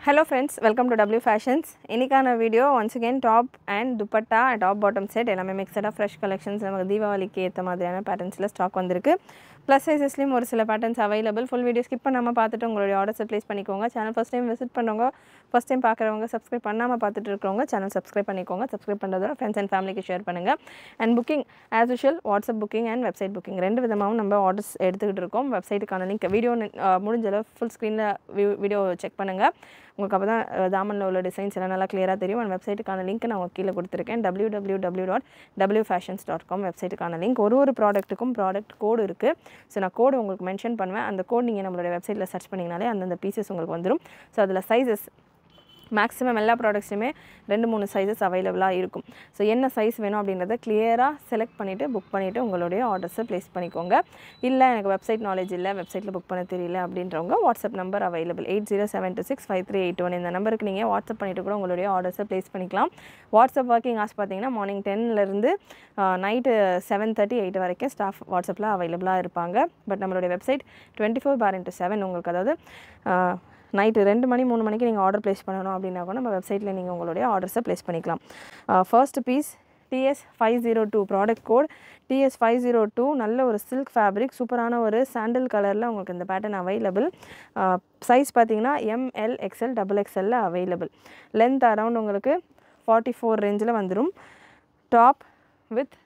hello friends welcome to W fashions இன்னைக்கான video once again top and dupatta top bottom set எல்லாமே மிக்சடாக fresh collections நமக்கு தீபாவளிக்கு ஏற்ற மாதிரியான பேட்டர்ன்ஸில் ஸ்டாக் வந்திருக்கு ப்ளஸ் சைஸஸ்லேயும் ஒரு சில patterns available full video skip பண்ணாமல் பார்த்துட்டு உங்களுடைய ஆர்டர்ஸை ப்ளேஸ் பண்ணிக்கோங்க சேனல் ஃபஸ்ட் டைம் விசிட் பண்ணுறவங்க ஃபஸ்ட் டைம் பார்க்குறவங்க சப்ஸ்கிரைப் பண்ணாமல் பார்த்துட்டு இருக்கிறவங்க சேனல் சப்ஸ்கிரைப் பண்ணிக்கோங்க சப்ஸ்கிரைப் பண்ணுறதோட ஃப்ரெண்ட்ஸ் அண்ட் ஃபேமிலிக்கு ஷேர் பண்ணுங்கள் and booking as usual WhatsApp booking and website booking ரெண்டு விதமாகவும் நம்ம ஆர்டர்ஸ் எடுத்துக்கிட்டு இருக்கோம் வெப்சைட்டுக்கான லிங்க் வீடியோ முடிஞ்ச அளவு ஃபுல் ஸ்க்ரீனில் வீடியோ செக் பண்ணுங்கள் உங்களுக்கு அப்போ தான் தாமனில் உள்ள டிசைன்ஸ் எல்லாம் நல்லா கிளியராக தெரியும் அண்ட் வெப்சைட்டுக்கான லிங்க் நான் உங்களுக்கு கீழே கொடுத்துருக்கேன் W W W dot W fashions dot com வெப்சைட்டுக்கான லிங்க் ஒரு ஒரு ப்ராடக்ட்டுக்கும் ப்ராடக்ட் கோடு இருக்குது ஸோ நான் கோடு உங்களுக்கு மென்ஷன் பண்ணுவேன் அந்த கோட் நீங்கள் நம்மளுடைய வெப்சைட்டில் சர்ச் பண்ணிங்கனாலே அந்தந்த பீசஸ் உங்களுக்கு வந்துடும் ஸோ அதில் சைஸஸ் மேக்ஸிமம் எல்லா ப்ராடக்ட்ஸுமே ரெண்டு மூணு சைஸஸ் அவைலபிளாக இருக்கும் ஸோ என்ன சைஸ் வேணும் அப்படின்றத கிளியராக செலக்ட் பண்ணிவிட்டு புக் பண்ணிவிட்டு உங்களுடைய ஆர்டர்ஸை ப்ளேஸ் பண்ணிக்கோங்க இல்லை எனக்கு வெப்சைட் நாலேஜ் இல்லை வெப்சைட்டில் புக் பண்ண தெரியல அப்படின்றவங்க WhatsApp number available eight zero seven two six five three eight one இந்த நம்பருக்கு நீங்கள் வாட்ஸ்அப் பண்ணிவிட்டு கூட உங்களுடைய ஆர்டர்ஸை ப்ளேஸ் பண்ணிக்கலாம் வாட்ஸ்அப் ஒர்க்கிங் ஆஸ் பார்த்தீங்கன்னா மார்னிங் டென்லேருந்து நைட்டு செவன் தேர்ட்டி எயிட் வரைக்கும் ஸ்டாஃப் வாட்ஸ்அப்பில் அவைலபிளாக இருப்பாங்க பட் நம்மளுடைய website twenty four four into seven உங்களுக்கு அதாவது நைட்டு ரெண்டு மணி மூணு மணிக்கு நீங்கள் ஆர்டர் ப்ளேஸ் பண்ணணும் அப்படின்னா கூட நம்ம வெப்சைட்டில் நீங்கள் உங்களுடைய ஆர்டர்ஸை ப்ளேஸ் பண்ணிக்கலாம் first piece DS five zero two product code DS five zero two நல்ல ஒரு சில்க் ஃபேப்ரிக் சூப்பரான ஒரு சாண்டில் கலரில் உங்களுக்கு இந்த பேட்டர்ன் அவைலபிள் சைஸ் பார்த்தீங்கன்னா எம்எல் எக்ஸ்எல் டபுள் எக்ஸ்எல்ல அவைலபிள் லென்த் அரவுண்ட் உங்களுக்கு ஃபார்ட்டி ஃபோர் ரேஞ்சில் வந்துடும் டாப் வித்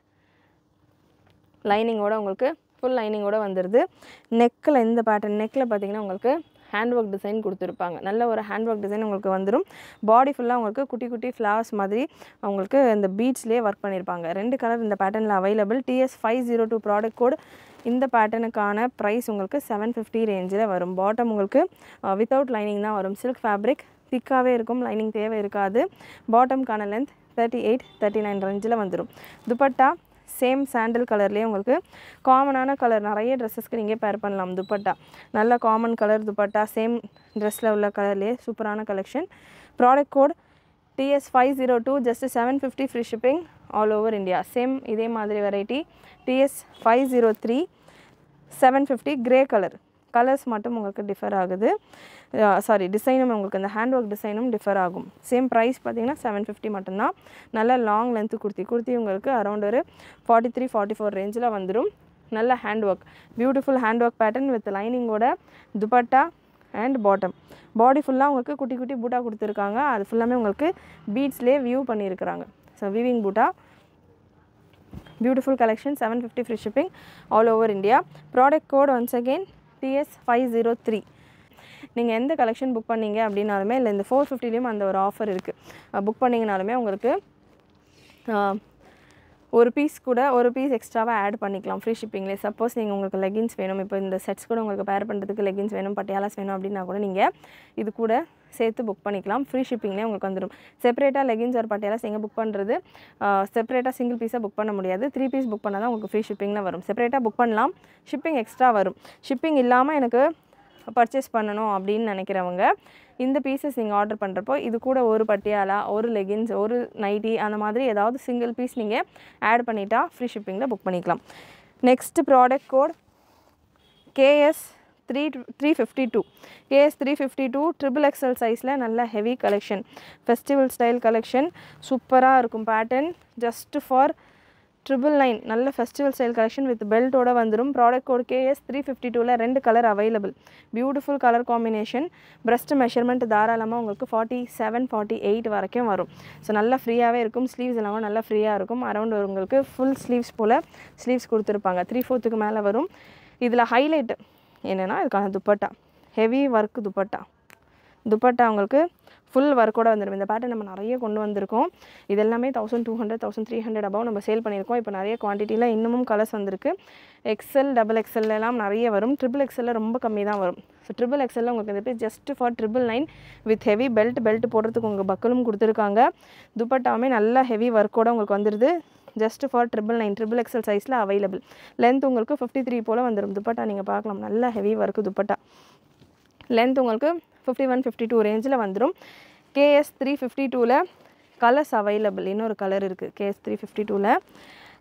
லைனிங்கோட உங்களுக்கு ஃபுல் லைனிங்கோட வந்துடுது நெக்கில் இந்த பேட்டர்ன் நெக்கில் பார்த்தீங்கன்னா உங்களுக்கு ஹேண்ட் ஒர்க் டிசைன் கொடுத்துருப்பாங்க நல்ல ஒரு ஹேண்ட் ஒர்க் டிசைன் உங்களுக்கு வந்துடும் பாடி ஃபுல்லாக உங்களுக்கு குட்டி குட்டி ஃப்ளவர்ஸ் மாதிரி அவங்களுக்கு இந்த பீட்ஸ்லேயே ஒர்க் பண்ணியிருப்பாங்க ரெண்டு கலர் இந்த பேட்டர்னில் available DS five zero two product code இந்த பேட்டர்னுக்கான ப்ரைஸ் உங்களுக்கு செவன் ஃபிஃப்டி ரேஞ்சில் வரும் பாட்டம் உங்களுக்கு வித்தவுட் லைனிங் தான் வரும் சில்க் ஃபேப்ரிக் திக்காகவே இருக்கும் லைனிங் தேவை இருக்காது பாட்டம்கான length thirty eight thirty nine ரேஞ்சில் வந்துடும் துப்பட்டா சேம் சாண்டில் கலர்லேயே உங்களுக்கு காமனான கலர் நிறைய ட்ரெஸ்ஸஸ்க்கு நீங்கள் பேர் பண்ணலாம் துப்பட்டா நல்ல காமன் கலர் துப்பட்டா சேம் ட்ரெஸ்ஸில் உள்ள கலர்லேயே சூப்பரான collection product code DS five zero two just seven fifty free shipping all over India same இதே மாதிரி variety DS five zero three seven fifty grey colour colours மட்டும் உங்களுக்கு டிஃபர் ஆகுது சாரி டிசைனும் உங்களுக்கு இந்த ஹேண்ட் ஒர்க் டிசைனும் டிஃபர் ஆகும் சேம் ப்ரைஸ் பார்த்தீங்கன்னா செவன் ஃபிஃப்டி மட்டும்தான் நல்ல லாங் லென்த்து குர்த்தி குர்த்தி உங்களுக்கு அரௌண்ட் ஒரு ஃபார்ட்டி த்ரீ ஃபார்ட்டி ஃபோர் ரேஞ்சில் வந்துடும் நல்ல hand work beautiful hand work pattern with லைனிங்கோட துப்பட்டா அண்ட் பாட்டம் பாடி ஃபுல்லாக உங்களுக்கு குட்டி குட்டி பூட்டா கொடுத்துருக்காங்க அது ஃபுல்லாமே உங்களுக்கு பீட்ஸ்லேயே வியூ பண்ணியிருக்கிறாங்க so weaving buta beautiful collection seven fifty free shipping all over India product code once again DS five zero three நீங்கள் எந்த கலெக்ஷன் புக் பண்ணீங்க அப்படின்னாலுமே இல்லை இந்த ஃபோர் ஃபிஃப்டிலையும் அந்த ஒரு ஆஃபர் இருக்குது புக் பண்ணிங்கனாலுமே உங்களுக்கு ஒரு பீஸ் கூட ஒரு பீஸ் எக்ஸ்ட்ராவாக ஆட் பண்ணிக்கலாம் ஃப்ரீ ஷிப்பிங்லேயே சப்போஸ் நீங்கள் உங்களுக்கு லெகின்ஸ் வேணும் இப்போ இந்த செட்ஸ் கூட உங்களுக்கு பேர் பண்ணுறதுக்கு லெகின்ஸ் வேணும் பட்டியாலாஸ் வேணும் அப்படின்னா கூட நீங்கள் இது கூட சேர்த்து புக் பண்ணிக்கலாம் ஃப்ரீ ஷிப்பிங்லேயே உங்களுக்கு வந்துடும் செப்பரேட்டாக லெகின்ஸ் ஒரு பட்டியாலாஸ் எங்கே புக் பண்ணுறது செப்பரேட்டாக சிங்கிள் பீஸாக புக் பண்ண முடியாது த்ரீ பீஸ் புக் பண்ணால் தான் உங்களுக்கு ஃப்ரீ ஷிப்பிங்கில் வரும் செப்பரேட்டாக புக் பண்ணலாம் ஷிப்பிங் எக்ஸ்ட்ரா வரும் ஷிப்பிங் இல்லாமல் எனக்கு பர்ச்சேஸ் பண்ணணும் அப்படின்னு நினைக்கிறவங்க இந்த பீசஸ் நீங்கள் ஆர்டர் பண்ணுறப்போ இது கூட ஒரு பட்டியாலா ஒரு லெகின்ஸ் ஒரு நைட்டி அந்த மாதிரி ஏதாவது சிங்கிள் பீஸ் நீங்கள் ஆட் பண்ணிட்டா ஃப்ரீ ஷிப்பிங்கில் புக் பண்ணிக்கலாம் next product code KS three three fifty two KS three fifty two triple XL சைஸில் நல்ல heavy collection festival style collection சூப்பராக இருக்கும் pattern just for triple nine நல்ல ஃபெஸ்டிவல் ஸ்டைல் கலெக்ஷன் வித் பெல்ட்டோட வந்துடும் product code KS three fifty டூவில் ரெண்டு colour available beautiful colour combination breast measurement தாராளமாக உங்களுக்கு ஃபார்ட்டி செவன் ஃபார்ட்டி எயிட் வரைக்கும் வரும் ஸோ நல்லா ஃப்ரீயாகவே இருக்கும் ஸ்லீவ்ஸ் எல்லாமே நல்லா ஃப்ரீயாக இருக்கும் அரௌண்ட் உங்களுக்கு ஃபுல் ஸ்லீவ்ஸ் போல் ஸ்லீவ்ஸ் கொடுத்துருப்பாங்க த்ரீ ஃபோர்த்துக்கு மேலே வரும் இதில் ஹைலைட்டு என்னென்னா இதுக்கான துப்பட்டா ஹெவி ஒர்க் துப்பட்டா துப்பட்டா உங்களுக்கு ஃபுல் ஒர்க்கோட வந்துடும் இந்த பேட்டர்ன் நம்ம நிறைய கொண்டு வந்திருக்கோம் இது எல்லாமே thousand two hundred thousand three hundred above நம்ம சேல் பண்ணியிருக்கோம் இப்போ நிறைய குவான்டிட்டியில் இன்னமும் கலர்ஸ் வந்திருக்கு எக்ஸல் டபுள் எக்ஸல் எல்லாம் நிறைய வரும் ட்ரிபிள் எக்ஸலில் ரொம்ப கம்மி தான் வரும் ஸோ ட்ரிபிள் எக்ஸலில் உங்களுக்கு இந்த pair just for triple nine with heavy belt belt போடுறதுக்கு உங்கள் பக்கலும் கொடுத்துருக்காங்க துப்பட்டாவுமே நல்லா ஹெவி ஒர்க்கோட உங்களுக்கு வந்துடுது just for triple nine triple XL சைஸில் அவைலபிள் லென்த் உங்களுக்கு ஃபிஃப்டி த்ரீ போல் வந்துடும் துப்பட்டா நீங்கள் பார்க்கலாம் நல்ல ஹெவி ஒர்க்கு துப்பட்டா லென்த் உங்களுக்கு ஃபிஃப்டி ஒன் ஃபிஃப்டி டூ ரேஞ்சில் வந்துடும் கேஎஸ் த்ரீ ஃபிஃப்டி டூவில் கலர்ஸ் அவைலபிள் இன்னொரு கலர் இருக்குது கேஎஸ் த்ரீ ஃபிஃப்டி டூவில்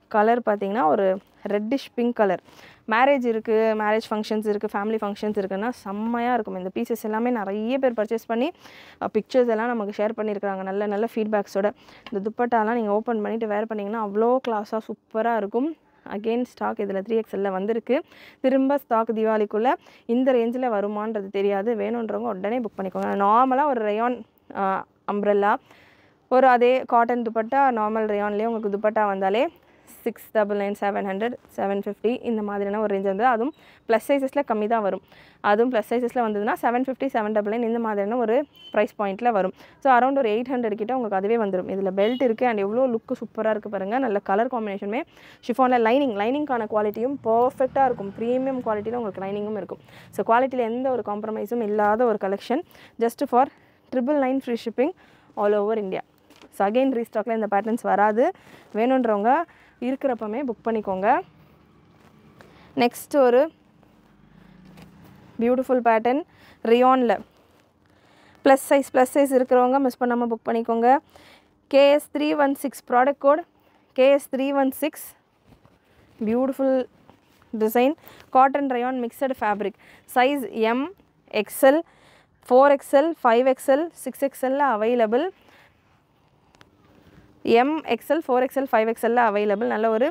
கலர் பார்த்தீங்கன்னா ஒரு ரெட்டிஷ் பிங்க் கலர் மேரேஜ் இருக்குது மேரேஜ் ஃபங்க்ஷன்ஸ் இருக்குது ஃபேமிலி ஃபங்க்ஷன்ஸ் இருக்குன்னா செம்மையாக இருக்கும் இந்த பீசஸ் எல்லாமே நிறைய பேர் பர்ச்சேஸ் பண்ணி பிக்சர்ஸ் எல்லாம் நமக்கு ஷேர் பண்ணியிருக்காங்க நல்ல நல்ல ஃபீட்பேக்ஸோட இந்த துப்பட்டாலாம் நீங்கள் ஓப்பன் பண்ணிவிட்டு வேர் பண்ணிங்கன்னா அவ்வளோ கிளாஸாக சூப்பராக இருக்கும் அகெயின் ஸ்டாக் இதில் த்ரீ எக்ஸலில் வந்திருக்கு திரும்ப ஸ்டாக் தீபாவளிக்குள்ளே இந்த ரேஞ்சில் வருமானது தெரியாது வேணுன்றவங்க உடனே புக் பண்ணிக்கோங்க நார்மலாக ஒரு ரயான் அம்ப்ரெல்லா ஒரு அதே காட்டன் துப்பட்டா நார்மல் ரயான்லேயே உங்களுக்கு துப்பட்டா வந்தாலே six double nine seven hundred seven fifty இந்த மாதிரியான ஒரு ரேஞ்ச் வந்து அதுவும் ப்ளஸ் சைஸஸில் கம்மி தான் வரும் அதுவும் ப்ளஸ் சைஸஸில் வந்ததுன்னா seven fifty seven double nine இந்த மாதிரியான ஒரு ப்ரைஸ் பாயிண்ட்டில் வரும் ஸோ அரௌண்ட் ஒரு எயிட் ஹண்ட்ரட் கிட்ட உங்களுக்கு அதுவே வந்துடும் இதில் பெல்ட் இருக்குது அண்ட் எவ்வளோ லுக்கு சூப்பராக இருக்குது பாருங்கள் நல்ல கலர் காம்பினேஷனுமே ஷிஃபானில் லைனிங் லைனிங்கான குவாலிட்டியும் பர்ஃபெக்டாக இருக்கும் ப்ரீமியம் குவாலிட்டியில் உங்களுக்கு லைனிங்கும் இருக்கும் ஸோ குவாலிட்டியில் எந்த ஒரு காம்ப்ரமைஸும் இல்லாத ஒரு collection just for triple nine free shipping all over India so again ரீஸ்டாக்கில் இந்த பேட்டர்ன்ஸ் வராது வேணுன்றவங்க இருக்கிறப்பமே புக் பண்ணிக்கோங்க நெக்ஸ்ட் ஒரு பியூட்டிஃபுல் பேட்டர்ன் ரியானில் ப்ளஸ் சைஸ் ப்ளஸ் சைஸ் இருக்கிறவங்க மிஸ் பண்ணாமல் புக் பண்ணிக்கோங்க KS three one six product code KS three one six beautiful design cotton rayon mixed fabric size M XL four XL five XL six எக்ஸ்எல்ல available M XL four XL five எக்ஸ்எல்ல available நல்ல ஒரு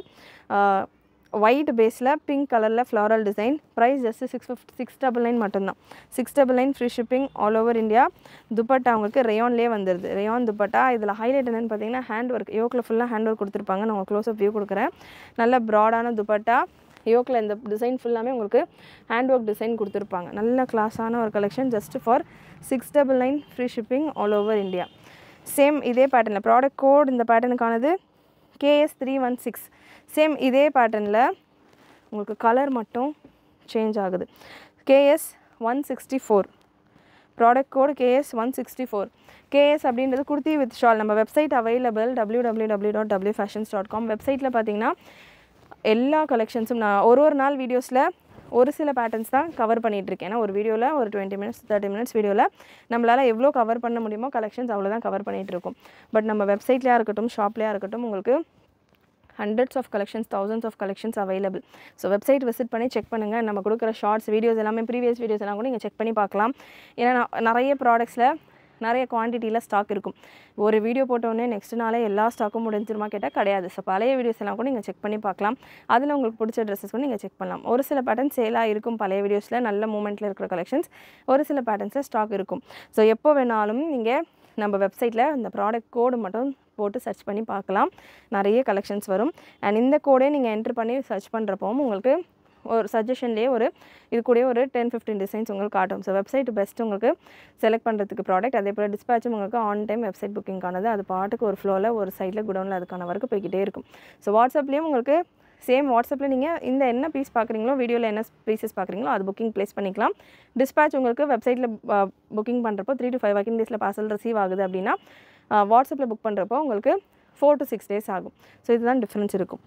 white பேஸில் pink கலரில் floral design price just six fifty six double nine மட்டும்தான் six double nine free shipping all over India dupatta உங்களுக்கு ரேயான்லேயே வந்துடுது rayon dupatta இதில் ஹைலைட் என்னென்னு பார்த்தீங்கன்னா ஹேண்ட் ஒர்க் யோக்கில் ஃபுல்லாக ஹேண்ட் ஒர்க் கொடுத்துருப்பாங்க நான் உங்களுக்கு க்ளோஸ் அப் வியூ கொடுக்குறேன் நல்ல ப்ராடான துப்பட்டா யோக்கில் இந்த டிசைன் ஃபுல்லாமே உங்களுக்கு ஹேண்ட் ஒர்க் டிசைன் கொடுத்துருப்பாங்க நல்ல கிளாஸான ஒரு collection just for six double nine free shipping all over India same இதே பேட்டர்னில் ப்ராடக்ட் கோட் இந்த பேட்டர்னுக்கானது KS three one six same இதே பேட்டர்னில் உங்களுக்கு கலர் மட்டும் சேஞ்ச் ஆகுது KS one sixty four product code KS one sixty four KS அப்படின்றது குர்த்தி வித் ஷால் நம்ம website available W W W dot W fashions dot com வெப்சைட்டில் பார்த்தீங்கன்னா எல்லா கலெக்ஷன்ஸும் நான் ஒரு ஒரு நாள் வீடியோஸில் ஒரு சில பேட்டர்ன்ஸ் தான் கவர் பண்ணிகிட்ருக்கேன் ஏன்னா ஒரு வீடியோவில் ஒரு டுவெண்ட்டி மினிட்ஸ் தேர்ட்டி மினிட்ஸ் வீடியோவில் நம்மளால் எவ்வளோ கவர் பண்ண முடியுமோ கலெக்ஷன்ஸ் அவ்வளோ தான் கவர் பண்ணிகிட்ருக்கோம் பட் நம்ம வெப்சைட்லேயா இருக்கட்டும் ஷாப்லேயா இருக்கட்டும் உங்களுக்கு hundreds of collections thousands of collections available so website visit பண்ணி செக் பண்ணுங்கள் நம்ம கொடுக்குற ஷார்ட்ஸ் வீடியோஸ் எல்லாமே ப்ரீவியஸ் வீடியோஸ் எல்லாம் கூட நீங்கள் செக் பண்ணி பார்க்கலாம் ஏன்னா நான் நிறைய ப்ராடக்ட்ஸில் நிறைய குவான்டிட்டியில் ஸ்டாக் இருக்கும் ஒரு வீடியோ போட்டோடனே நெக்ஸ்ட் நாளே எல்லா ஸ்டாக்கும் முடிஞ்சிருமா கேட்டால் கிடையாது ஸோ பழைய வீடியோஸ் எல்லாம் கூட நீங்கள் செக் பண்ணி பார்க்கலாம் அதில் உங்களுக்கு பிடிச்ச ட்ரெஸ்ஸஸ் கூட நீங்கள் செக் பண்ணலாம் ஒரு சில பேட்டர்ன் சேலாக இருக்கும் பழைய வீடியோஸில் நல்ல மூமெண்ட்டில் இருக்கிற கலெக்ஷன்ஸ் ஒரு சில பேட்டர்ன்ஸில் ஸ்டாக் இருக்கும் ஸோ எப்போ வேணாலும் நீங்கள் நம்ம வெப்சைட்டில் இந்த ப்ராடக்ட் கோடு மட்டும் போட்டு சர்ச் பண்ணி பார்க்கலாம் நிறைய கலெக்ஷன்ஸ் வரும் அண்ட் இந்த கோடே நீங்கள் என்ட்ரு பண்ணி சர்ச் பண்ணுறப்பவும் உங்களுக்கு ஒரு சஜஷன்லேயே ஒரு இது கூடயே ஒரு டென் ஃபிஃப்டின் டிசைன்ஸ் உங்களுக்கு காட்டும் ஸோ வெப்சைட் பெஸ்ட் உங்களுக்கு செலக்ட் பண்ணுறதுக்கு ப்ராடக்ட் அதே போல் டிஸ்பேச்சும் உங்களுக்கு ஆன் டைம் வெப்சைட் புக்கிங்கானது அது பாட்டுக்கு ஒரு ஃப்ளோவில் ஒரு சைடில் குடோனில் அதுக்கான ஒர்க்கு போய்கிட்டே இருக்கும் ஸோ வாட்ஸ்அப்லேயும் உங்களுக்கு சேம் வாட்ஸ்அப்பில் நீங்கள் இந்த என்ன பீஸ் பார்க்குறீங்களோ வீடியோவில் என்ன பீசஸ் பார்க்குறீங்களோ அது புக்கிங் ப்ளேஸ் பண்ணிக்கலாம் டிஸ்பேச் உங்களுக்கு வெப்சைட்டில் புக்கிங் பண்ணுறப்போ த்ரீ டு ஃபைவ் ஒர்க்கிங் டேஸில் பார்சல் ரிசீவ் ஆகுது அப்படின்னா வாட்ஸ்அப்பில் புக் பண்ணுறப்போ உங்களுக்கு ஃபோர் டு சிக்ஸ் டேஸ் ஆகும் ஸோ இதுதான் டிஃப்ரென்ஸ் இருக்கும்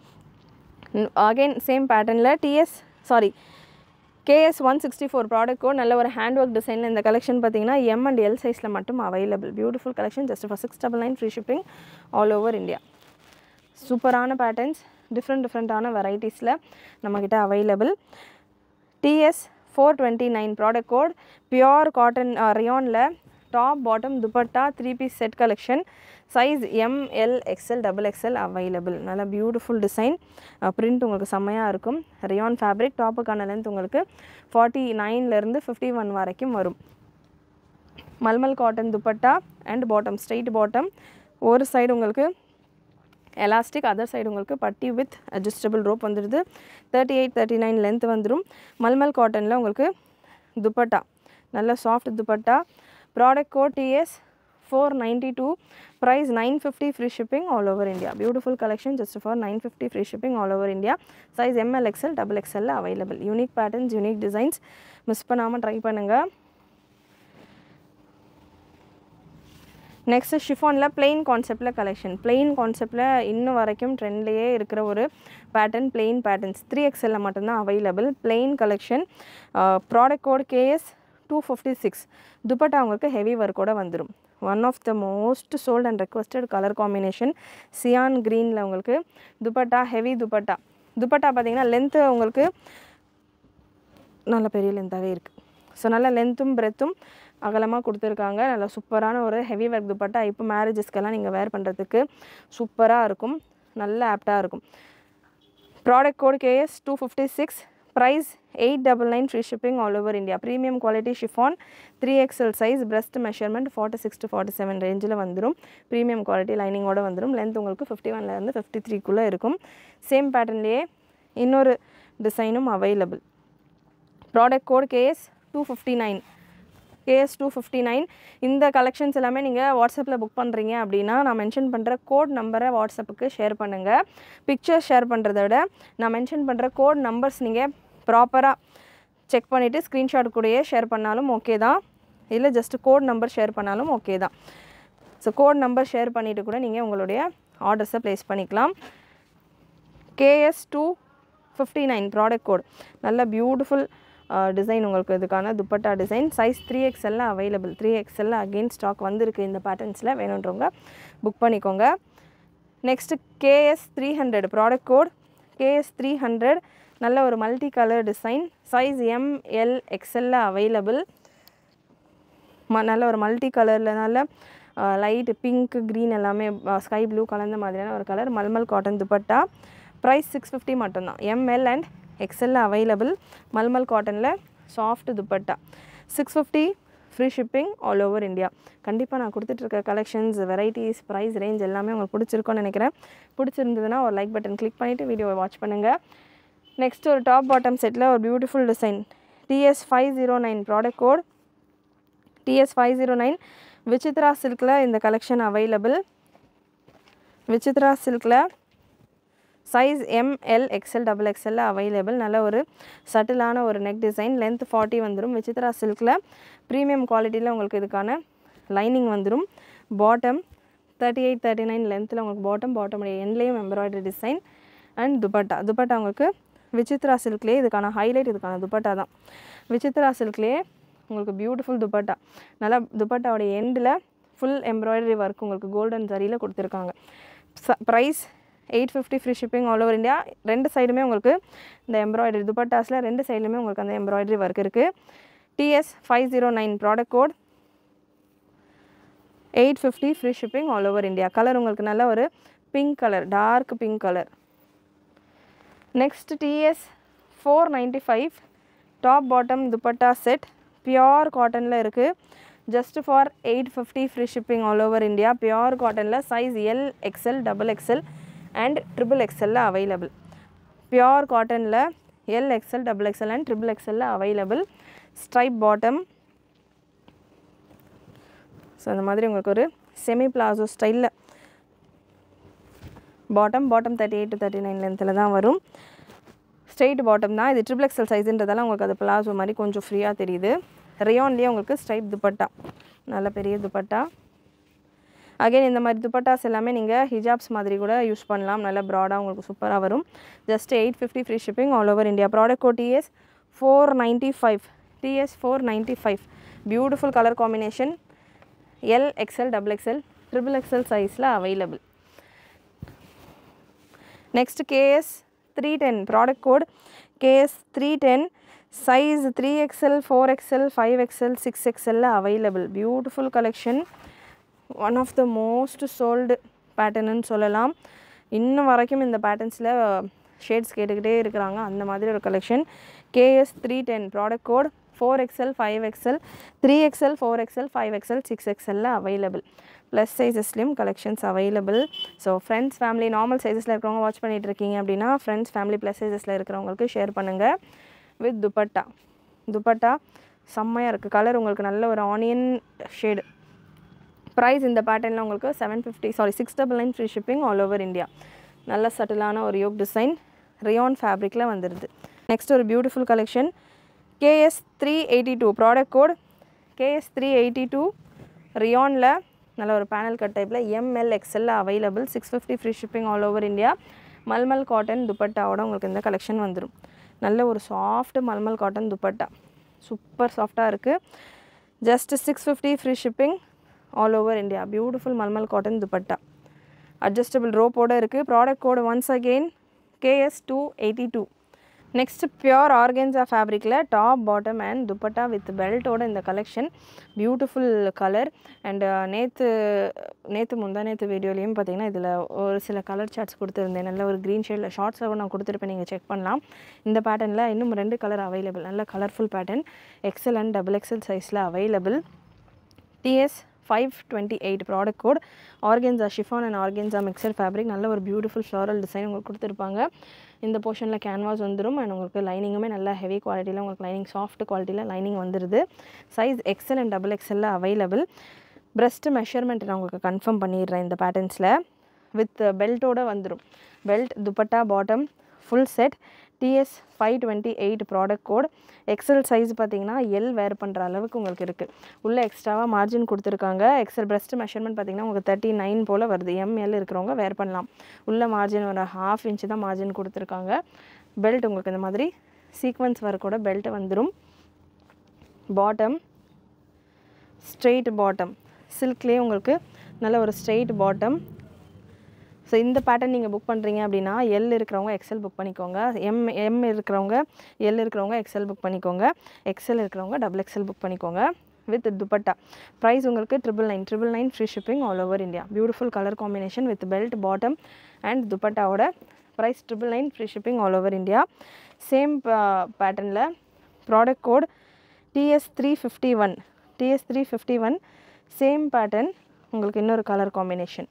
அகைன் சேம் பேட்டர்னில் DS sorry KS one sixty four product code நல்ல ஒரு ஹேண்ட் ஒர்க் டிசைனில் இந்த கலெக்ஷன் பார்த்தீங்கன்னா எம் அண்ட் எல் சைஸில் மட்டும் available beautiful collection just for six double nine free shipping all over India சூப்பரான பேட்டர்ன்ஸ் டிஃப்ரெண்ட் டிஃப்ரெண்ட்டான வெரைட்டிஸில் நம்மக்கிட்ட available DS four twenty nine product code pure cotton ரியானில் top bottom dupatta three piece set collection size M L XL double XL available நல்ல beautiful design print உங்களுக்கு செம்மையாக இருக்கும் rayon fabric டாப்புக்கான லென்த் உங்களுக்கு ஃபார்ட்டி நைன்லேருந்து ஃபிஃப்டி ஒன் வரைக்கும் வரும் mulmul cotton dupatta and bottom straight bottom ஒரு சைடு உங்களுக்கு எலாஸ்டிக் அதர் சைடு உங்களுக்கு பட்டி வித் அட்ஜஸ்டபிள் ரோப் வந்துடுது thirty eight thirty nine length வந்துடும் மல்மல் காட்டனில் உங்களுக்கு துப்பட்டா நல்ல soft dupatta product code DS four ninety two price nine fifty free shipping all over India beautiful collection just for nine fifty free shipping all over India size M L XL double எக்ஸ்எல்ல available unique patterns unique designs miss பண்ணாமல் try பண்ணுங்கள் next ஷிஃபானில் plain கான்செப்டில் collection plain கான்செப்டில் இன்னும் வரைக்கும் ட்ரெண்ட்லேயே இருக்கிற ஒரு பேட்டர்ன் பிளெயின் பேட்டர்ன்ஸ் த்ரீ எக்ஸ்எல்ல மட்டும்தான் available plain collection product code KS two fifty six dupatta உங்களுக்கு ஹெவி ஒர்க்கோட வந்துடும் one of the most sold and requested colour combination cyan க்ரீனில் உங்களுக்கு துப்பட்டா ஹெவி துப்பட்டா துப்பட்டா பார்த்தீங்கன்னா லென்த்து உங்களுக்கு நல்ல பெரிய லென்த்தாகவே இருக்குது ஸோ நல்ல லென்த்தும் பிரெத்தும் அகலமாக கொடுத்துருக்காங்க நல்ல சூப்பரான ஒரு ஹெவி ஒர்க் துப்பட்டா இப்போ மேரேஜஸ்க்கெல்லாம் நீங்கள் வேர் பண்ணுறதுக்கு சூப்பராக இருக்கும் நல்ல ஆப்டாக இருக்கும் product code KS two fifty six price eight double nine free shipping all over India premium quality chiffon three XL size breast measurement forty six to forty seven ரேஞ்சில் வந்துடும் ப்ரீமியம் குவாலிட்டி லைனிங்கோட வந்துடும் லென்த் உங்களுக்கு fifty ஒன்லேருந்து fifty த்ரீக்குள்ளே இருக்கும் same பேட்டர்ன்லேயே இன்னொரு டிசைனும் available product code KS two fifty nine KS two fifty nine இந்த கலெக்ஷன்ஸ் எல்லாமே நீங்கள் வாட்ஸ்அப்பில் புக் பண்ணுறீங்க அப்படின்னா நான் மென்ஷன் பண்ணுற கோட் நம்பரை வாட்ஸ்அப்புக்கு ஷேர் பண்ணுங்கள் பிக்சர் ஷேர் பண்ணுறத விட நான் மென்ஷன் பண்ணுற கோட் நம்பர்ஸ் நீங்கள் ப்ராப்பராக செக் பண்ணிவிட்டு ஸ்க்ரீன்ஷாட் கூடயே ஷேர் பண்ணாலும் ஓகே தான் இல்லை ஜஸ்ட் கோட் நம்பர் ஷேர் பண்ணாலும் ஓகே தான் ஸோ கோட் நம்பர் ஷேர் பண்ணிவிட்டு கூட நீங்கள் உங்களுடைய ஆர்டர்ஸை ப்ளேஸ் பண்ணிக்கலாம் KS two fifty nine product code நல்ல பியூட்டிஃபுல் டிசைன் உங்களுக்கு இதுக்கான துப்பட்டா டிசைன் சைஸ் த்ரீ எக்ஸ்எல்ல அவைலபிள் த்ரீ எக்ஸ்எல்ல அகெயின் ஸ்டாக் வந்திருக்கு இந்த பேட்டர்ன்ஸில் வேணுன்றவங்க புக் பண்ணிக்கோங்க next KS three hundred product code KS three hundred நல்ல ஒரு multi colour design size M L எக்ஸ்எல்ல அவைலபிள் ம நல்ல ஒரு மல்டி கலரில் நல்ல லைட் பிங்க் க்ரீன் எல்லாமே ஸ்கை ப்ளூ கலந்த மாதிரியான ஒரு colour mulmul cotton dupatta price six fifty மட்டும்தான் எம்எல் அண்ட் எக்ஸ்எல்ல அவைலபிள் மல்மல் காட்டனில் soft dupatta six fifty free shipping all over India கண்டிப்பாக நான் கொடுத்துட்ருக்க கலெக்ஷன்ஸ் வெரைட்டிஸ் ப்ரைஸ் ரேஞ்ச் எல்லாமே உங்களுக்கு பிடிச்சிருக்கும்னு நினைக்கிறேன் பிடிச்சிருந்ததுன்னா ஒரு லைக் பட்டன் கிளிக் பண்ணிவிட்டு வீடியோவை வாட்ச் பண்ணுங்கள் நெக்ஸ்ட் ஒரு டாப் பாட்டம் செட்டில் ஒரு beautiful design DS five zero nine product code DS five zero nine Vichitra சில்கில் இந்த கலெக்ஷன் அவைலபிள் விசித்ரா சில்கில் சைஸ் எம்எல் எக்ஸ்எல் டபுள் எக்ஸ்எல்ல அவைலபிள் நல்ல ஒரு சட்டிலான ஒரு நெக் டிசைன் லென்த் ஃபார்ட்டி வந்துடும் விசித்ரா சில்கில் ப்ரீமியம் குவாலிட்டியில் உங்களுக்கு இதுக்கான லைனிங் வந்துடும் bottom thirty eight thirty nine லென்த்தில் உங்களுக்கு பாட்டம் பாட்டம் எண்ட்லேயும் embroidery design and dupatta dupatta உங்களுக்கு விசித்ரா சில்க்லேயே இதுக்கான ஹைலைட் இதுக்கான துப்பட்டா தான் விசித்ரா சில்க்லேயே உங்களுக்கு பியூட்டிஃபுல் துப்பட்டா நல்லா துப்பட்டாவோட எண்டில் ஃபுல் எம்ப்ராய்டரி ஒர்க் உங்களுக்கு கோல்டன் ஜரியில் கொடுத்துருக்காங்க price eight fifty free shipping all over India ரெண்டு சைடுமே உங்களுக்கு இந்த எம்ப்ராய்டரி துப்பட்டாஸில் ரெண்டு சைடுலுமே உங்களுக்கு அந்த எம்ப்ராய்டரி ஒர்க் இருக்குது DS five zero nine product code eight fifty free shipping all over India colour உங்களுக்கு நல்ல ஒரு pink colour dark pink colour next DS four ninety five top bottom dupatta set pure காட்டனில் இருக்குது just for eight fifty free shipping all over India pure காட்டனில் size L XL double XL and triple எக்ஸ்எல்ல available pure காட்டனில் L XL double XL and triple எக்ஸ்எல்ல available stripe bottom so அந்த மாதிரி உங்களுக்கு ஒரு செமி பிளாசோ ஸ்டைலில் bottom bottom thirty eight to thirty nine லென்த்தில் தான் வரும் ஸ்ட்ரைட் பாட்டம் தான் இது ட்ரிபிள் எக்ஸல் சைஸுன்றதால உங்களுக்கு அது பிளாசோ மாதிரி கொஞ்சம் ஃப்ரீயாக தெரியுது ரேயான்லேயே உங்களுக்கு ஸ்ட்ரைப் துப்பட்டா நல்ல பெரிய துப்பட்டா அகைன் இந்த மாதிரி துப்பட்டாஸ் எல்லாமே நீங்கள் ஹிஜாப்ஸ் மாதிரி கூட யூஸ் பண்ணலாம் நல்ல ப்ராடாக உங்களுக்கு சூப்பராக வரும் just eight fifty free shipping all over India product code DS four ninety five DS four ninety five beautiful colour combination L XL double XL triple XL சைஸில் available next KS three ten product code KS three ten size three XL four XL five XL six எக்ஸ்எல்ல available beautiful collection one of the most sold பேட்டர்னுன்னு சொல்லலாம் இன்னும் வரைக்கும் இந்த பேட்டர்ன்ஸில் shades கேட்டுக்கிட்டே இருக்கிறாங்க அந்த மாதிரி ஒரு collection KS three ten product code four XL five XL three XL four XL five XL six எக்ஸ்எல்ல அவைலபிள் ப்ளஸ் சைஸஸ்லேயும் collections available so friends family normal சைஸஸில் இருக்கிறவங்க வாட்ச் பண்ணிட்டு இருக்கீங்க அப்படின்னா ஃப்ரெண்ட்ஸ் ஃபேமிலி ப்ளஸ் சைஸஸில் இருக்கிறவங்களுக்கு ஷேர் பண்ணுங்கள் வித் துப்பட்டா துப்பட்டா செம்மையாக இருக்குது கலர் உங்களுக்கு நல்ல ஒரு ஆனியன் ஷேடு ப்ரைஸ் இந்த பேட்டர்னில் உங்களுக்கு seven fifty sorry six double nine free shipping all over India நல்ல சட்டிலான ஒரு யோக் டிசைன் ரியான் ஃபேப்ரிக்கில் வந்துடுது நெக்ஸ்ட் ஒரு beautiful collection KS three eighty two product code KS three eighty two ரியானில் நல்ல ஒரு பேனல் கட் டைப்பில் எம்எல் எக்ஸ்எல்ல available six fifty free shipping all over India mulmul cotton துப்பட்டாவோட உங்களுக்கு இந்த கலெக்ஷன் வந்துடும் நல்ல ஒரு soft mulmul cotton dupatta super சாஃப்டாக இருக்குது just six fifty free shipping all over India beautiful mulmul cotton dupatta adjustable ரோப்போட இருக்குது product code once again KS two eighty two next pure organza ஃபேப்ரிக்கில் top bottom and dupatta with பெல்ட்டோட இந்த கலெக்ஷன் பியூட்டிஃபுல் கலர் அண்ட் நேற்று நேற்று முந்தா நேற்று வீடியோலையும் பார்த்தீங்கன்னா இதில் ஒரு சில கலர் சார்ட்ஸ் கொடுத்துருந்தேன் நல்ல ஒரு க்ரீன் ஷேடில் ஷார்ட்ஸாக நான் கொடுத்துருப்பேன் நீங்கள் செக் பண்ணலாம் இந்த பேட்டர்னில் இன்னும் ரெண்டு கலர் அவைலபிள் நல்ல colourful pattern XL and double XL சைஸில் available DS five twenty eight product code organza chiffon and organza mixture fabric நல்ல ஒரு பியூட்டிஃபுல் ஃப்ளாரல் டிசைன் உங்களுக்கு கொடுத்துருப்பாங்க இந்த போர்ஷனில் கேன்வாஸ் வந்துடும் அண்ட் உங்களுக்கு லைனிங்குமே நல்லா ஹெவி குவாலிட்டியில் உங்களுக்கு லைனிங் சாஃப்ட் குவாலிட்டியில் லைனிங் வந்துடுது சைஸ் எக்ஸல் அண்ட் டபுள் எக்ஸலில் அவைலபிள் பிரஸ்ட் மெஷர்மெண்ட் நான் உங்களுக்கு கன்ஃபார்ம் பண்ணிடுறேன் இந்த பேட்டர்ன்ஸில் வித் பெல்ட்டோட வந்துடும் belt dupatta bottom full set DS five twenty eight product code XL size பார்த்தீங்கன்னா எல் வேர் பண்ணுற அளவுக்கு உங்களுக்கு இருக்குது உள்ளே எக்ஸ்ட்ராவாக மார்ஜின் கொடுத்துருக்காங்க எக்ஸல் பிரஸ்ட் மெஷர்மெண்ட் பார்த்தீங்கன்னா உங்களுக்கு தேர்ட்டி நைன் போல் வருது எம்எல் இருக்கிறவங்க வேர் பண்ணலாம் உள்ள மார்ஜின் ஒரு ஹாஃப் இன்ச்சு தான் மார்ஜின் கொடுத்துருக்காங்க பெல்ட் உங்களுக்கு இந்த மாதிரி சீக்வன்ஸ் ஒர்க்கோட பெல்ட் வந்துடும் பாட்டம் ஸ்ட்ரெயிட் பாட்டம் சில்க்லேயே உங்களுக்கு நல்ல ஒரு ஸ்ட்ரெயிட் பாட்டம் ஸோ இந்த பேட்டர்ன் நீங்கள் புக் பண்ணுறீங்க அப்படின்னா எல் இருக்கிறவங்க எக்ஸல் புக் பண்ணிக்கோங்க எம் எம் இருக்கிறவங்க எல் இருக்கிறவங்க எக்ஸல் புக் பண்ணிக்கோங்க எக்ஸல் இருக்கிறவங்க டபுள் எக்ஸல் புக் பண்ணிக்கோங்க வித் துப்பட்டா ப்ரைஸ் உங்களுக்கு triple nine triple nine free shipping all over India beautiful colour combination with belt bottom and துப்பட்டாவோட price triple nine free shipping all over India same பேட்டர்னில் product code DS three fifty one DS three fifty one same pattern உங்களுக்கு இன்னொரு colour combination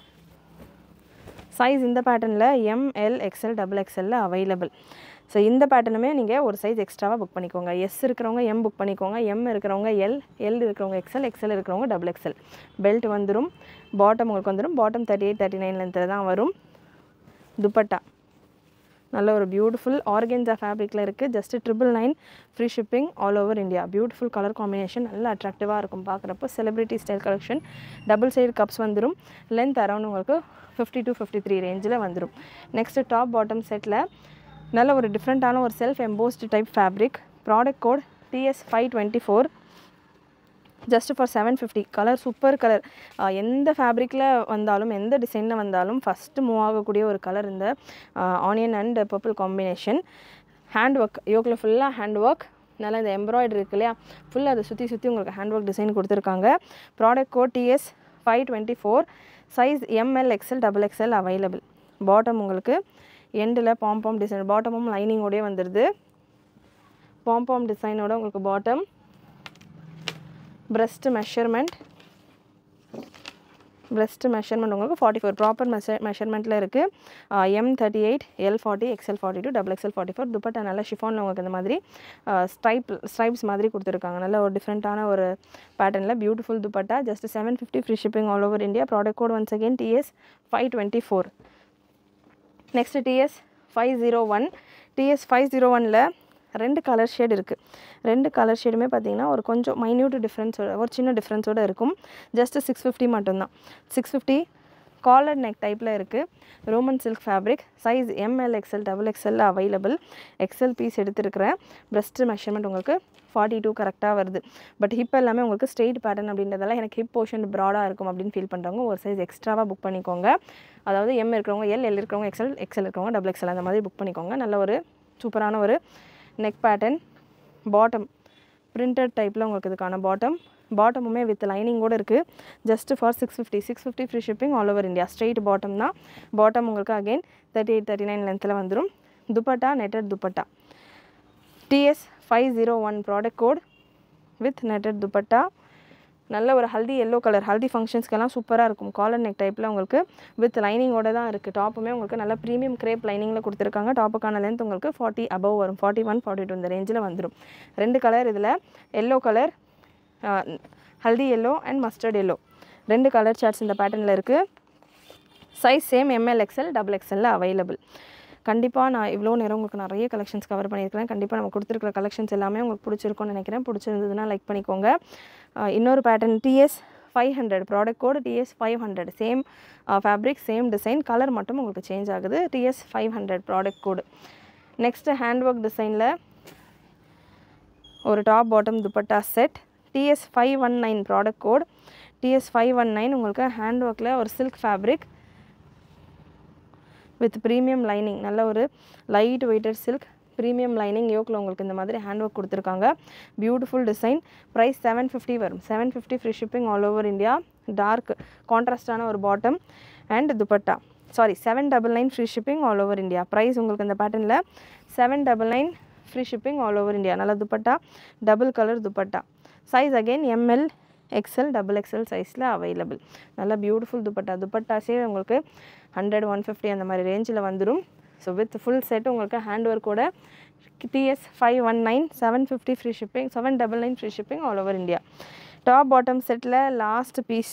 size இந்த பேட்டர்னில் M L XL double எக்ஸ்எல்ல available so இந்த பேட்டர்னுமே நீங்கள் ஒரு சைஸ் எக்ஸ்ட்ராவாக புக் பண்ணிக்கோங்க எஸ் இருக்கிறவங்க எம் புக் பண்ணிக்கோங்க எம் இருக்கிறவங்க எல் எல் இருக்கிறவங்க எக்ஸ்எல் எக்ஸ்எல் இருக்கிறவங்க டபுள் எக்ஸ்எல் பெல்ட் வந்துடும் பாட்டம் உங்களுக்கு வந்துடும் bottom thirty eight thirty nine லென்த்தில் தான் வரும் துப்பட்டா நல்ல ஒரு பியூட்டிஃபுல் ஆர்கென்ஸா ஃபேப்ரிக்கில் இருக்குது just triple nine free shipping all over India beautiful colour combination நல்ல அட்ராக்டிவாக இருக்கும் பார்க்குறப்போ celebrity style collection double side cuffs வந்துடும் லென்த் அரௌண்ட் உங்களுக்கு ஃபிஃப்டி டு ஃபிஃப்டி த்ரீ ரேஞ்சில் வந்துடும் நெக்ஸ்ட்டு டாப் பாட்டம் செட்டில் நல்ல ஒரு டிஃப்ரெண்ட்டான ஒரு self embossed type fabric product code DS five twenty four just for seven fifty colour super colour எந்த ஃபேப்ரிக்கில் வந்தாலும் எந்த டிசைனில் வந்தாலும் ஃபஸ்ட்டு மூவ் ஆகக்கூடிய ஒரு கலர் இந்த onion and purple combination hand work யோக்கில் ஃபுல்லாக ஹேண்ட் ஒர்க் நல்லா இந்த எம்ப்ராய்டரி இருக்கு இல்லையா ஃபுல்லாக அதை சுற்றி சுற்றி உங்களுக்கு ஹேண்ட் ஒர்க் டிசைன் கொடுத்துருக்காங்க product code DS five twenty four size M L XL double XL available bottom உங்களுக்கு எண்டில் பாம்பாம் டிசைன் பாட்டமும் லைனிங்கோடய வந்துடுது பாம்பாம் டிசைனோட உங்களுக்கு bottom breast measurement breast measurement உங்களுக்கு ஃபார்ட்டி ஃபோர் ப்ராப்பர் மெஷர் மெஷர்மெண்ட்டில் இருக்குது M thirty eight L forty XL forty two double XL forty four dupatta நல்லா ஷிஃபானில் உங்களுக்கு இந்த மாதிரி ஸ்ட்ரைப் ஸ்ட்ரைப்ஸ் மாதிரி கொடுத்துருக்காங்க நல்ல ஒரு டிஃப்ரெண்ட்டான ஒரு பேட்டர்னில் beautiful dupatta just seven fifty free shipping all over India product code once again DS five twenty four next DS five zero one DS five zero ஒனில் ரெண்டு கலர் ஷேட் இருக்குது ரெண்டு கலர் ஷேடுமே பார்த்தீங்கன்னா ஒரு கொஞ்சம் மைன்யூட் டிஃப்ரென்ஸோட ஒரு சின்ன டிஃப்ரென்ஸோடு இருக்கும் ஜஸ்ட் சிக்ஸ் ஃபிஃப்டி மட்டும்தான் சிக்ஸ் ஃபிஃப்டி காலர் நெக் டைப்பில் இருக்குது Roman silk fabric size M L XL double XL available XL piece எடுத்துருக்கிறேன் பிரஸ்ட் மெஷர்மெண்ட் உங்களுக்கு ஃபார்ட்டி டூ கரெக்டாக வருது பட் ஹிப் எல்லாமே உங்களுக்கு ஸ்ட்ரெயிட் பேட்டர்ன் அப்படின்றதால எனக்கு ஹிப் போர்ஷன் ப்ராடாக இருக்கும் அப்படின்னு ஃபீல் பண்ணுறவங்க ஒரு சைஸ் எக்ஸ்ட்ராவாக புக் பண்ணிக்கோங்க அதாவது எம் இருக்கிறவங்க எல் எல் இருக்கிறவங்க எக்ஸ்எல் எக்ஸ்எல் இருக்கிறவங்க டபுள் எக்ஸ்எல் அந்த மாதிரி புக் பண்ணிக்கோங்க நல்ல ஒரு சூப்பரான ஒரு நெக் பேட்டர்ன் பாட்டம் பிரிண்டட் டைப்பில் உங்களுக்கு இதுக்கான பாட்டம் பாட்டமுமே வித் லைனிங்கோடு இருக்குது just for six fifty six fifty free shipping all over India straight bottom தான் பாட்டம் உங்களுக்கு again thirty eight thirty nine லென்த்தில் வந்துடும் dupatta netted dupatta DS five zero one product code with netted dupatta நல்ல ஒரு ஹல்தி எல்லோ கலர் ஹல்தி ஃபங்க்ஷன்ஸ்க்கெல்லாம் சூப்பராக இருக்கும் காலர் நெக் டைப்பில் உங்களுக்கு வித் லைனிங்கோட தான் இருக்குது டாப்புமே உங்களுக்கு நல்ல ப்ரீமியம் கிரேப் லைனிங்கில் கொடுத்துருக்காங்க டாப்புக்கான லென்த் உங்களுக்கு ஃபார்ட்டி அபவ் வரும் ஃபார்ட்டி ஒன் ஃபார்ட்டி டூ இந்த ரேஞ்சில் வந்துடும் ரெண்டு கலர் இதில் yellow colour haldi yellow and mustard yellow ரெண்டு கலர் சார்ட்ஸ் இந்த பேட்டர்னில் இருக்குது size same M L XL double எக்ஸ்எல்ல அவைலபிள் கண்டிப்பாக நான் இவ்வளோ நேரம் உங்களுக்கு நிறைய கலெக்ஷன்ஸ் கவர் பண்ணியிருக்கிறேன் கண்டிப்பாக நம்ம கொடுத்துருக்குற கலெக்ஷன்ஸ் எல்லாமே உங்களுக்கு பிடிச்சிருக்கும்னு நினைக்கிறேன் பிடிச்சிருந்ததுன்னா லைக் பண்ணிக்கோங்க அஹ் இன்னொரு pattern DS five hundred product code DS five hundred same fabric same design colour மட்டும் உங்களுக்கு சேஞ்ச் ஆகுது DS five hundred product code next hand work டிசைனில் ஒரு top bottom dupatta set DS five one nine product code DS five one nine உங்களுக்கு hand ஒர்க்கில் ஒரு silk fabric with premium lining நல்ல ஒரு light weighted silk premium lining யோக்கில் உங்களுக்கு இந்த மாதிரி ஹேண்ட் ஒர்க் கொடுத்துருக்காங்க beautiful design price seven fifty வரும் seven fifty free shipping all over India dark கான்ட்ராஸ்டான ஒரு bottom and dupatta sorry seven double nine free shipping all over India price உங்களுக்கு இந்த பேட்டர்னில் seven double nine free shipping all over India நல்ல dupatta double colour dupatta size again M L XL double XL சைஸில் available நல்ல beautiful dupatta துப்பட்டாஸே உங்களுக்கு ஹண்ட்ரட் ஒன் ஃபிஃப்டி அந்த மாதிரி ரேஞ்சில் வந்துடும் ஸோ வித் ஃபுல் செட் உங்களுக்கு hand ஒர்க்கோட DS five one nine seven fifty free shipping seven double nine free shipping all over India top bottom செட்டில் last piece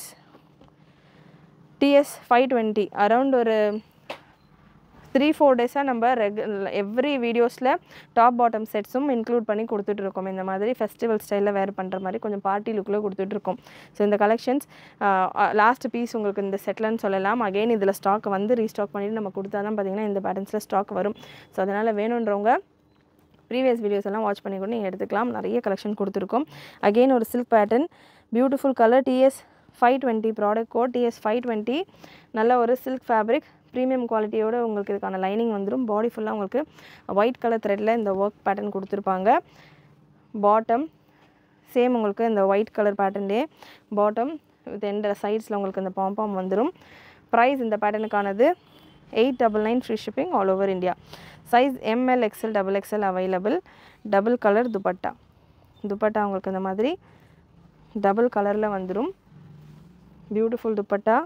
DS five twenty around ஒரு three four டேஸாக நம்ம ரெகு every வீடியோஸில் top bottom செட்ஸும் include பண்ணி கொடுத்துட்ருக்கோம் இந்த மாதிரி ஃபெஸ்டிவல் ஸ்டைலில் வேர் பண்ணுற மாதிரி கொஞ்சம் பார்ட்டி லுக்கில் கொடுத்துட்ருக்கோம் ஸோ இந்த கலெக்ஷன்ஸ் லாஸ்ட் பீஸ் உங்களுக்கு இந்த செட்லன்னு சொல்லலாம் அகெயின் இதில் ஸ்டாக் வந்து ரீஸ்டாக் பண்ணிவிட்டு நம்ம கொடுத்தா தான் பார்த்தீங்கன்னா இந்த பேட்டர்ன்ஸில் ஸ்டாக் வரும் ஸோ அதனால் வேணுன்றவங்க ப்ரீவியஸ் வீடியோஸ் எல்லாம் வாட்ச் பண்ணி கூட நீங்கள் எடுத்துக்கலாம் நிறைய கலெக்ஷன் கொடுத்துருக்கோம் அகெயின் ஒரு silk pattern beautiful colour DS five twenty product code DS five twenty நல்ல ஒரு சில்க் ஃபேப்ரிக் ப்ரீமியம் குவாலிட்டியோட உங்களுக்கு இதுக்கான லைனிங் வந்துடும் பாடி ஃபுல்லாக உங்களுக்கு ஒயிட் கலர் த்ரெட்டில் இந்த ஒர்க் பேட்டர்ன் கொடுத்துருப்பாங்க பாட்டம் சேம் உங்களுக்கு இந்த ஒயிட் கலர் பேட்டர்ன்லேயே பாட்டம் வித் எந்த சைட்ஸில் உங்களுக்கு இந்த பாம்பாம் வந்துடும் ப்ரைஸ் இந்த பேட்டர்னுக்கானது eight double nine free shipping all over India size M L XL double XL available double colour dupatta dupatta உங்களுக்கு இந்த மாதிரி டபுள் கலரில் வந்துடும் beautiful dupatta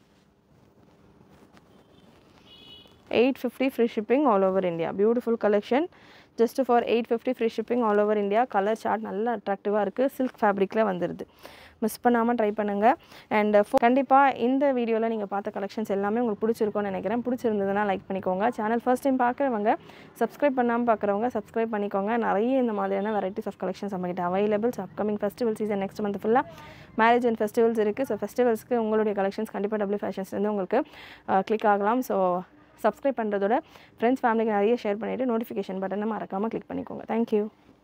eight fifty free shipping all over India beautiful collection just for eight fifty free shipping all over India colour chart நல்லா அட்ராக்டிவாக இருக்குது silk ஃபேப்ரிக்கில் வந்துடுது miss பண்ணாமல் ட்ரை பண்ணுங்கள் அண்ட் கண்டிப்பாக இந்த வீடியோவில் நீங்கள் பார்த்த கலெக்ஷன்ஸ் எல்லாமே உங்களுக்கு பிடிச்சிருக்கும்னு நினைக்கிறேன் பிடிச்சிருந்ததுன்னா லைக் பண்ணிக்கோங்க சேனல் ஃபர்ஸ்ட் டைம் பார்க்குறவங்க சப்ஸ்கிரைப் பண்ணாமல் பார்க்குறவங்க சப்ஸ்கிரைப் பண்ணிக்கோங்க நிறைய இந்த மாதிரியான வெரைட்டிஸ் ஆஃப் கலெக்ஷன்ஸ் நம்மகிட்ட availables upcoming festival season next month ஃபுல்லாக மேரேஜ் அண்ட் ஃபெஸ்டிவல்ஸ் இருக்குது ஸோ ஃபெஸ்டிவல்ஸ்க்கு உங்களுடைய கலெக்ஷன்ஸ் கண்டிப்பாக டபிள்யூ ஃபேஷன்ஸ்லேருந்து உங்களுக்கு கிளிக் ஆகலாம் ஸோ சப்ஸ்கிரைப் பண்ணுறதோட ஃப்ரெண்ட்ஸ் ஃபேமிலிக்கு நிறைய ஷேர் பண்ணிவிட்டு நோட்டிஃபிகேஷன் பட்டனை மறக்காமல் கிளிக் பண்ணிக்கோங்க தேங்க்யூ